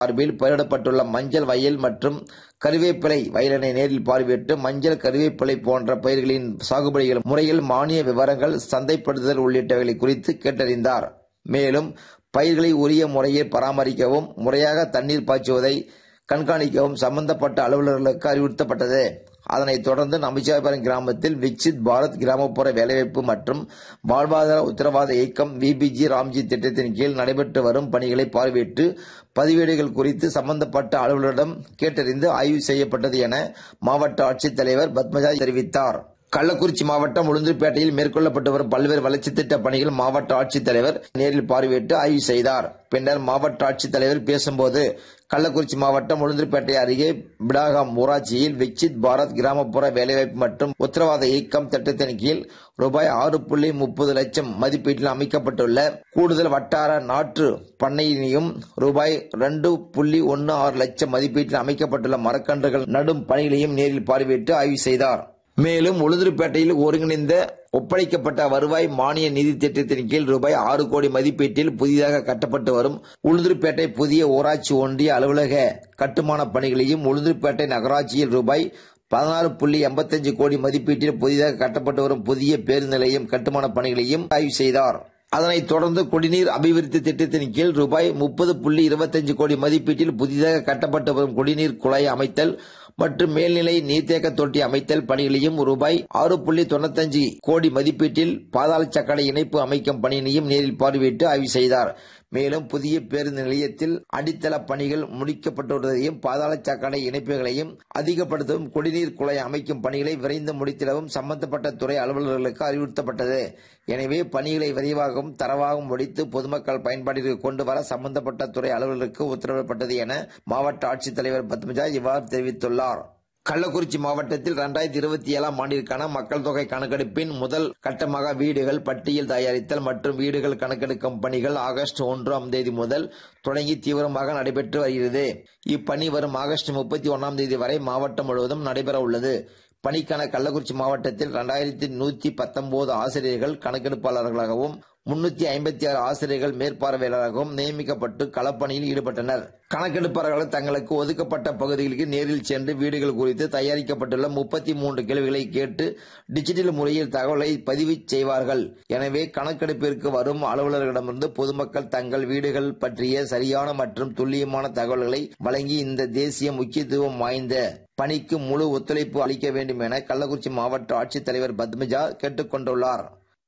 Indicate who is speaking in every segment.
Speaker 1: சார்பில் பயிரிடப்பட்டுள்ள மஞ்சள் வயல் மற்றும் கருவேப்பிலை வயலினை நேரில் பார்வையிட்டு மஞ்சள் கருவேப்பிலை போன்ற பயிர்களின் சாகுபடிகள் முறையில் மானிய விவரங்கள் சந்தைப்படுத்துதல் உள்ளிட்டவைகளை குறித்து கேட்டறிந்தார் மேலும் பயிர்களை உரிய முறையில் பராமரிக்கவும் முறையாக தண்ணீர் பாய்ச்சுவதை கண்காணிக்கவும் சம்பந்தப்பட்ட அலுவலர்களுக்கு அறிவுறுத்தப்பட்டது அதனைத் தொடர்ந்து நம்பிச்சாபுரம் கிராமத்தில் விக்சித் பாரத் கிராமப்புற வேலைவாய்ப்பு மற்றும் வாழ்வாதார உத்தரவாத இயக்கம் விபிஜி ராம்ஜி திட்டத்தின் கீழ் நடைபெற்று வரும் பணிகளை பார்வையிட்டு பதிவேடுகள் குறித்து சம்பந்தப்பட்ட அலுவலரிடம் கேட்டறிந்து ஆய்வு செய்யப்பட்டது என மாவட்ட ஆட்சித்தலைவர் பத்மஜா தெரிவித்தார் கள்ளக்குறிச்சி மாவட்டம் உளுந்தூர்பேட்டையில் மேற்கொள்ளப்பட்டு வரும் பல்வேறு வளர்ச்சித் திட்ட பணிகள் மாவட்ட ஆட்சித்தலைவர் நேரில் பார்வையிட்டு ஆய்வு செய்தார் பின்னர் மாவட்ட ஆட்சித்தலைவர் பேசும்போது கள்ளக்குறிச்சி மாவட்டம் உளுந்தூர்பேட்டை அருகே பிடாகாம் ஊராட்சியில் விக்சித் பாரத் கிராமப்புற வேலைவாய்ப்பு மற்றும் உத்தரவாத இயக்கம் திட்டத்தின் கீழ் ரூபாய் ஆறு புள்ளி முப்பது லட்சம் மதிப்பீட்டில் அமைக்கப்பட்டுள்ள கூடுதல் வட்டார நாற்று பண்ணையினையும் ரூபாய் ரெண்டு புள்ளி ஒன்னு ஆறு லட்சம் மதிப்பீட்டில் அமைக்கப்பட்டுள்ள மரக்கன்றுகள் நடும் பணிகளையும் நேரில் பார்வையிட்டு ஆய்வு செய்தார் மேலும் உளுந்தூர்பேட்டையில் ஒருங்கிணைந்த ஒப்படைக்கப்பட்ட வருவாய் மானிய நிதி திட்டத்தின் கீழ் ரூபாய் ஆறு கோடி மதிப்பீட்டில் புதிதாக கட்டப்பட்டு வரும் உளுந்தூர்பேட்டை புதிய ஊராட்சி ஒன்றிய அலுவலக கட்டுமான பணிகளையும் உளுந்தூர்பேட்டை நகராட்சியில் ரூபாய் பதினாறு புள்ளி எண்பத்தஞ்சு கோடி மதிப்பீட்டில் புதிதாக கட்டப்பட்டு வரும் புதிய பேருந்து நிலையம் கட்டுமான பணிகளையும் ஆய்வு செய்தார் அதனைத் தொடர்ந்து குடிநீர் அபிவிருத்தி திட்டத்தின் கீழ் ரூபாய் முப்பது புள்ளி இருபத்தஞ்சு கோடி மதிப்பீட்டில் புதிதாக கட்டப்பட்டு வரும் குடிநீர் குழாய் அமைத்தல் மற்றும் மேல்நிலை நீர்த்தேக்க தொட்டி அமைத்தல் பணிகளையும் ரூபாய் ஆறு புள்ளி தொண்ணூத்தஞ்சு கோடி மதிப்பீட்டில் பாதாள சக்கரை இணைப்பு அமைக்கும் பணியினையும் நேரில் பார்வையிட்டு ஆய்வு செய்தார் மேலும் புதிய பேருந்து நிலையத்தில் அடித்தள பணிகள் முடிக்கப்பட்டுள்ளதையும் பாதாள சாக்கடை இணைப்புகளையும் அதிகப்படுத்தவும் குடிநீர் குழாய் அமைக்கும் பணிகளை விரைந்து முடித்திடவும் சம்பந்தப்பட்ட துறை அலுவலர்களுக்கு அறிவுறுத்தப்பட்டது எனவே பணிகளை விரைவாகவும் தரவாகவும் முடித்து பொதுமக்கள் பயன்பாட்டிற்கு கொண்டு வர சம்பந்தப்பட்ட துறை அலுவலருக்கு உத்தரவிடப்பட்டது என மாவட்ட ஆட்சித்தலைவர் பத்மஜா இவ்வாறு தெரிவித்துள்ளார் கள்ளக்குறிச்சி மாவட்டத்தில் இரண்டாயிரத்தி இருபத்தி ஏழாம் ஆண்டிற்கான மக்கள் தொகை கணக்கெடுப்பின் முதல் கட்டமாக வீடுகள் பட்டியல் தயாரித்தல் மற்றும் வீடுகள் கணக்கெடுக்கும் பணிகள் ஆகஸ்ட் ஒன்றாம் தேதி முதல் தொடங்கி தீவிரமாக நடைபெற்று வருகிறது இப்பணி வரும் ஆகஸ்ட் முப்பத்தி ஒன்றாம் தேதி வரை மாவட்டம் முழுவதும் நடைபெற உள்ளது பணிக்கான கள்ளக்குறிச்சி மாவட்டத்தில் இரண்டாயிரத்தி நூத்தி பத்தொன்பது ஆசிரியர்கள் கணக்கெடுப்பாளர்களாகவும் முன்னூத்தி ஐம்பத்தி ஆறு ஆசிரியர்கள் மேற்பார்வையாளராகவும் நியமிக்கப்பட்டு களப்பணியில் ஈடுபட்டனர் கணக்கெடுப்பாளர்கள் தங்களுக்கு ஒதுக்கப்பட்ட பகுதிகளுக்கு நேரில் சென்று வீடுகள் குறித்து தயாரிக்கப்பட்டுள்ள முப்பத்தி மூன்று கேள்விகளை கேட்டு டிஜிட்டல் முறையில் தகவலை பதிவு செய்வார்கள் எனவே கணக்கெடுப்பிற்கு வரும் அலுவலர்களிடமிருந்து பொதுமக்கள் தங்கள் வீடுகள் பற்றிய சரியான மற்றும் துல்லியமான தகவல்களை வழங்கி இந்த தேசிய முக்கியத்துவம் வாய்ந்த பணிக்கு முழு ஒத்துழைப்பு அளிக்க வேண்டும் என கள்ளக்குறிச்சி மாவட்ட ஆட்சித்தலைவர் பத்மஜா கேட்டுக் கொண்டுள்ளார்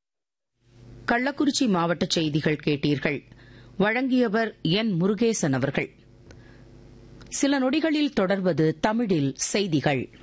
Speaker 2: கள்ளக்குறிச்சி மாவட்ட செய்திகள் கேட்டீர்கள் வழங்கியவர் என் முருகேசன் அவர்கள் சில நொடிகளில் தொடர்வது தமிழில் செய்திகள்